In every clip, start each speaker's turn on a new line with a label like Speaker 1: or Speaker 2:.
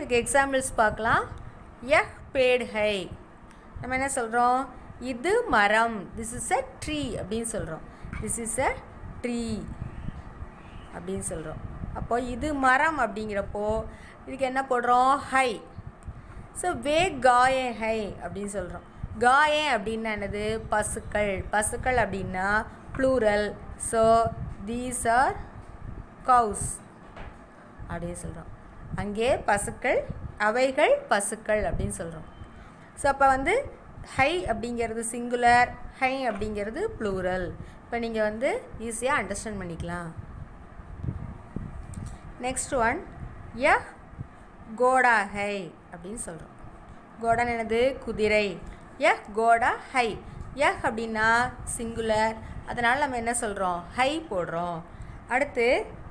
Speaker 1: இதுக்கு எக்ஸாம்பிள்ஸ் பார்க்கலாம் யஹ் bad high நம்ம என்ன சொல்கிறோம் இது மரம் திஸ் இஸ் அ ட்ரீ அப்படின்னு சொல்கிறோம் திஸ் இஸ் அ ட்ரீ அப்படின்னு சொல்கிறோம் அப்போ இது மரம் அப்படிங்கிறப்போ இதுக்கு என்ன போடுறோம் ஹை ஸோ வே காயே ஹை அப்படின்னு சொல்கிறோம் காயே அப்படின்னா என்னது பசுக்கள் பசுக்கள் அப்படின்னா plural so these are cows அப்படின்னு சொல்கிறோம் அங்கே பசுக்கள் அவைகள் பசுக்கள் அப்படின்னு சொல்கிறோம் ஸோ அப்போ வந்து ஹை அப்படிங்கிறது சிங்குலர் ஹை அப்படிங்கிறது ப்ளூரல் இப்போ நீங்கள் வந்து ஈஸியாக அண்டர்ஸ்டாண்ட் பண்ணிக்கலாம் நெக்ஸ்ட் ஒன் யஹ் கோடா ஹை அப்படின்னு சொல்கிறோம் கோடான் என்னது குதிரை யஹ் கோடா ஹை யஹ் அப்படின்னா சிங்குலர் அதனால் நம்ம என்ன சொல்கிறோம் ஹை போடுறோம் அடுத்து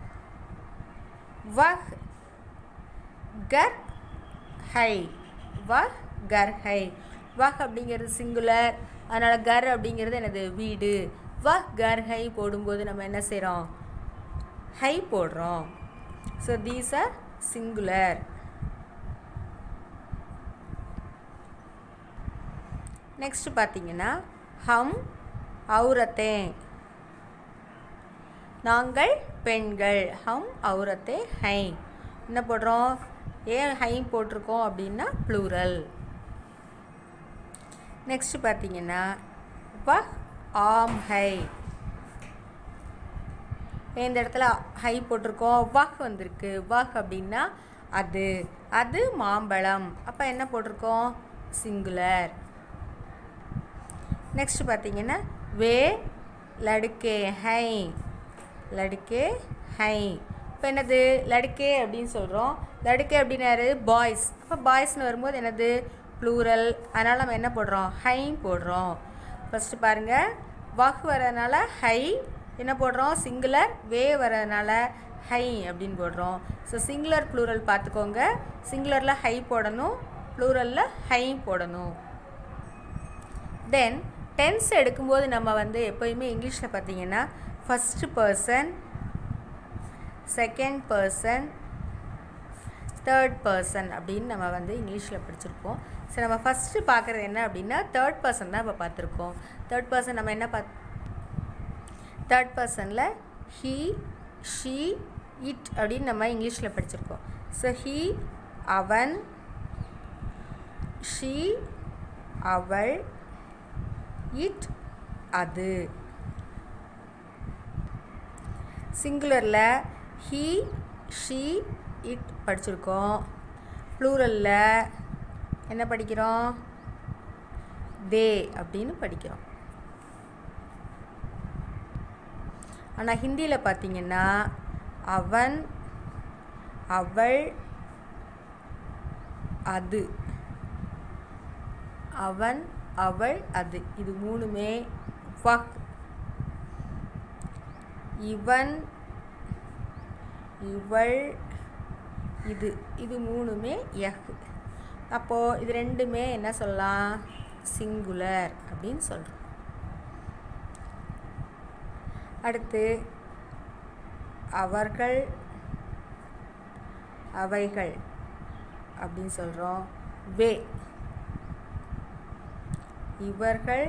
Speaker 1: வஹ் கர் ஹை வஹ் கர் ஹை வஹ் அப்படிங்கிறது சிங்குலர் அதனால் கர் அப்படிங்கிறது என்னது வீடு வஹ் கர் ஹை போடும்போது நம்ம என்ன செய்கிறோம் ஹை போடுறோம் so these are singular next பார்த்தீங்கன்னா ஹம் அவுரத்தே நாங்கள் பெண்கள் ஹம் அவுரத்தே ஹை என்ன போடுறோம் ஏன் ஹை போட்டிருக்கோம் அப்படின்னா ப்ளூரல் நெக்ஸ்ட் பார்த்தீங்கன்னா வஹ் ஆம் ஹை இந்த இடத்துல ஹை போட்டிருக்கோம் வஹ் வந்திருக்கு வஹ் அப்படின்னா அது அது மாம்பழம் அப்போ என்ன போட்டிருக்கோம் சிங்குலர் நெக்ஸ்ட் பார்த்தீங்கன்னா வே லடுக்கே ஹை லடுக்கே ஹை இப்போ என்னது லடுக்கே அப்படின்னு சொல்கிறோம் லடுக்கே அப்படின்னாரு பாய்ஸ் அப்போ பாய்ஸ்னு வரும்போது என்னது ப்ளூரல் அதனால் நம்ம என்ன போடுறோம் ஹை போடுறோம் ஃபஸ்ட்டு பாருங்கள் வஹ் வரதுனால ஹை என்ன போடுறோம் சிங்குலர் வே வரதுனால ஹை அப்படின்னு போடுறோம் ஸோ சிங்குலர் ப்ளூரல் பார்த்துக்கோங்க சிங்குலரில் ஹை போடணும் ப்ளூரலில் ஹை போடணும் தென் டென்ஸ் எடுக்கும்போது நம்ம வந்து எப்போயுமே இங்கிலீஷில் பார்த்தீங்கன்னா first person second person third person அப்படின்னு நம்ம வந்து இங்கிலீஷில் படிச்சிருப்போம் ஸோ நம்ம ஃபஸ்ட்டு பார்க்குறது என்ன அப்படின்னா தேர்ட் பர்சன் தான் இப்போ பார்த்துருக்கோம் தேர்ட் பர்சன் நம்ம என்ன பார்த்து தேர்ட் பர்சனில் ஹீ ஷீ இட் அப்படின்னு நம்ம இங்கிலீஷில் படிச்சிருக்கோம் ஸோ ஹீ அவன் ஷீ அவள் இட் அது சிங்குலரில் ஹீ ஷீ இட் படிச்சிருக்கோம் ப்ளூரலில் என்ன படிக்கிறோம் தே அப்படின்னு படிக்கிறோம் ஆனால் ஹிந்தியில் பார்த்தீங்கன்னா அவன் அவள் அது அவன் அவள் அது இது மூணுமே வக் இவன் இவள் இது இது மூணுமே யஹ் அப்போது இது ரெண்டுமே என்ன சொல்லலாம் சிங்குலர் அப்படின்னு சொல்கிறோம் அடுத்து அவர்கள் அவைகள் அப்படின்னு சொல்கிறோம் வே இவர்கள்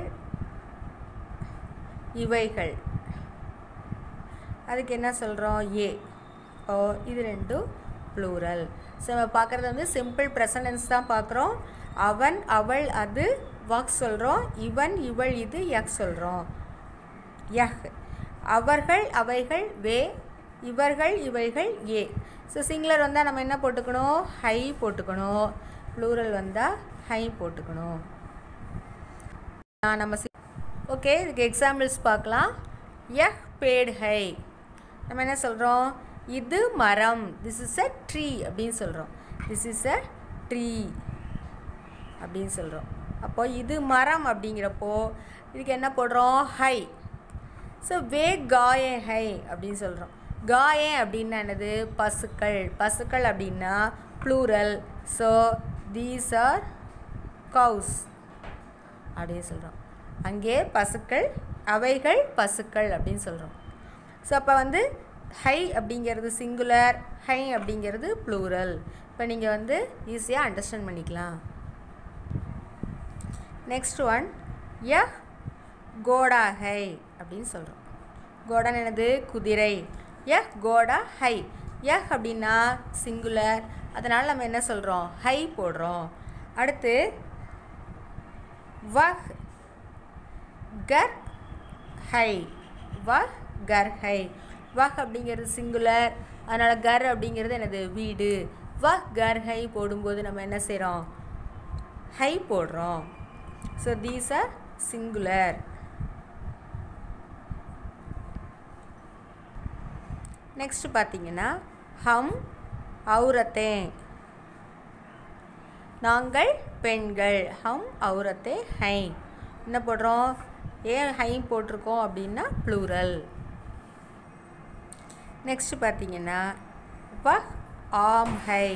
Speaker 1: இவைகள் அதுக்கு என்ன சொல்கிறோம் ஏ ஓ இது ரெண்டும் ப்ளூரல் ஸோ நம்ம பார்க்குறது வந்து சிம்பிள் ப்ரெசனன்ஸ் தான் பார்க்குறோம் அவன் அவள் அது வக் சொல்கிறோம் இவன் இவள் இது யக் சொல்கிறோம் யஹ் அவர்கள் அவைகள் வே இவர்கள் இவைகள் ஏ ஸோ சிங்குலர் வந்தால் நம்ம என்ன போட்டுக்கணும் ஹை போட்டுக்கணும் ப்ளூரல் வந்தால் ஹை போட்டுக்கணும் நம்ம ஓகே இதுக்கு எக்ஸாம்பிள்ஸ் பார்க்கலாம் யஹ் பேட் ஹை நம்ம என்ன சொல்கிறோம் இது மரம் திஸ் இஸ் அ ட்ரீ அப்படின்னு சொல்கிறோம் திஸ் இஸ் அ ட்ரீ அப்படின்னு சொல்கிறோம் அப்போது இது மரம் அப்படிங்கிறப்போ இதுக்கு என்ன போடுறோம் ஹை ஸோ வே காயே ஹை அப்படின்னு சொல்கிறோம் காயே அப்படின்னா என்னது பசுக்கள் பசுக்கள் அப்படின்னா plural so these are cows அப்படின்னு சொல்கிறோம் அங்கே பசுக்கள் அவைகள் பசுக்கள் அப்படின்னு சொல்கிறோம் ஸோ அப்போ வந்து ஹை அப்படிங்கிறது சிங்குலர் ஹை அப்படிங்கிறது ப்ளூரல் இப்போ நீங்கள் வந்து ஈஸியாக அண்டர்ஸ்டாண்ட் பண்ணிக்கலாம் நெக்ஸ்ட் ஒன் ய கோடா ஹை அப்படின்னு சொல்கிறோம் கோடான்னு என்னது குதிரை ய கோடா ஹை யஹ் அப்படின்னா சிங்குலர் அதனால் நம்ம என்ன சொல்கிறோம் ஹை போடுறோம் அடுத்து வஹ் கர் ஹை வஹ் கர் ஹை வஹ் அப்படிங்கிறது சிங்குலர் அதனால் கர் அப்படிங்கிறது எனது வீடு வஹ் கர் ஹை போடும்போது நம்ம என்ன செய்கிறோம் ஹை போடுறோம் so these are singular next பார்த்தீங்கன்னா ஹம் அவுரத்தே நாங்கள் பெண்கள் ஹம் அவுரத்தே ஹை என்ன போடுறோம் ஏன் ஹை போட்டிருக்கோம் அப்படின்னா ப்ளூரல் நெக்ஸ்ட் பார்த்தீங்கன்னா வஹ் ஆம் ஹை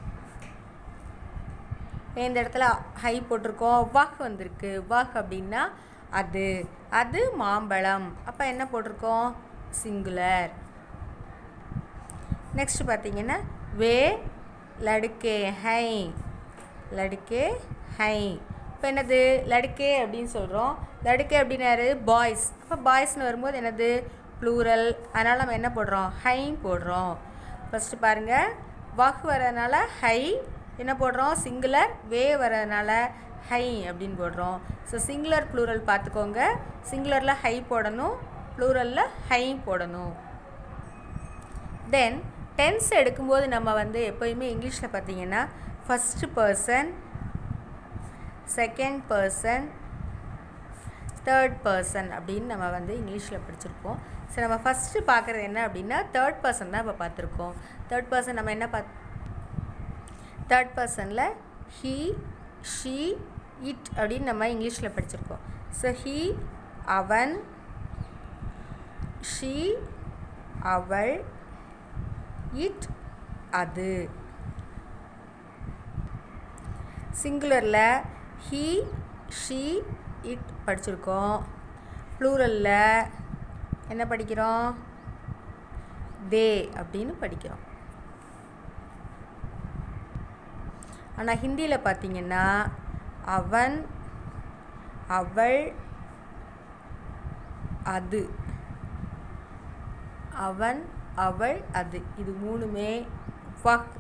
Speaker 1: இந்த இடத்துல ஹை போட்டிருக்கோம் வஹ் வந்திருக்கு வஹ் அப்படின்னா அது அது மாம்பழம் அப்போ என்ன போட்டிருக்கோம் சிங்குலர் நெக்ஸ்ட் பார்த்தீங்கன்னா வே லடுக்கே ஹை லடுக்கே ஹை இப்போ என்னது லடுக்கே அப்படின்னு சொல்கிறோம் லடுக்கே அப்படின்னாரு பாய்ஸ் அப்போ பாய்ஸ்னு வரும்போது என்னது ப்ளூரல் அதனால் நம்ம என்ன போடுறோம் ஹை போடுறோம் ஃபஸ்ட்டு பாருங்கள் வஹ் வரதுனால ஹை என்ன போடுறோம் சிங்குலர் வே வரதுனால ஹை அப்படின்னு போடுறோம் ஸோ சிங்குலர் ப்ளூரல் பார்த்துக்கோங்க சிங்குலரில் ஹை போடணும் ப்ளூரலில் ஹை போடணும் தென் டென்ஸ் எடுக்கும்போது நம்ம வந்து எப்போயுமே இங்கிலீஷில் பார்த்தீங்கன்னா first person second person third person அப்படின்னு நம்ம வந்து இங்கிலீஷில் படிச்சிருப்போம் ஸோ நம்ம ஃபஸ்ட்டு பார்க்குறது என்ன அப்படின்னா தேர்ட் பர்சன் தான் இப்போ பார்த்துருக்கோம் தேர்ட் பர்சன் நம்ம என்ன பார்த்து தேர்ட் பர்சனில் ஹீ ஷீ இட் அப்படின்னு நம்ம இங்கிலீஷில் படிச்சிருக்கோம் ஸோ ஹீ அவன் ஷீ அவள் இட் அது சிங்குலரில் ஹீ ஷீ இட் படிச்சிருக்கோம் ப்ளூரலில் என்ன படிக்கிறோம் தே அப்படின்னு படிக்கிறோம் ஆனால் ஹிந்தியில் பார்த்தீங்கன்னா அவன் அவள் அது அவன் அவள் அது இது மூணுமே வக்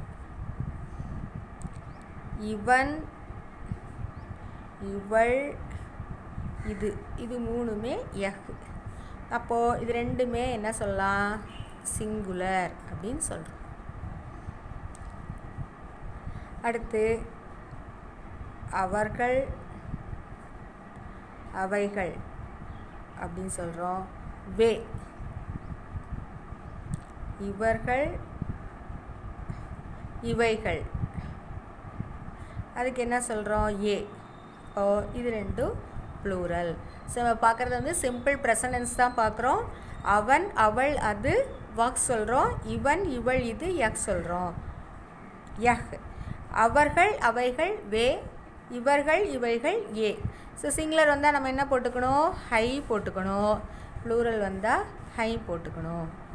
Speaker 1: இவன் இவள் இது இது மூணுமே யஹ் அப்போது இது ரெண்டுமே என்ன சொல்லலாம் சிங்குலர் அப்படின்னு சொல்கிறோம் அடுத்து அவர்கள் அவைகள் அப்படின்னு சொல்கிறோம் வே இவர்கள் இவைகள் அதுக்கு என்ன சொல்கிறோம் ஏ ஓ இது ரெண்டும் ப்ளூரல் ஸோ நம்ம பார்க்குறது வந்து சிம்பிள் ப்ரெசனன்ஸ் தான் பார்க்குறோம் அவன் அவள் அது வாக் சொல்கிறோம் இவன் இவள் இது யக் சொல்கிறோம் யஹ் அவர்கள் அவைகள் வே இவர்கள் இவைகள் ஏ ஸோ சிங்குலர் வந்தால் நம்ம என்ன போட்டுக்கணும் ஹை போட்டுக்கணும் ப்ளூரல் வந்தால் ஹை போட்டுக்கணும்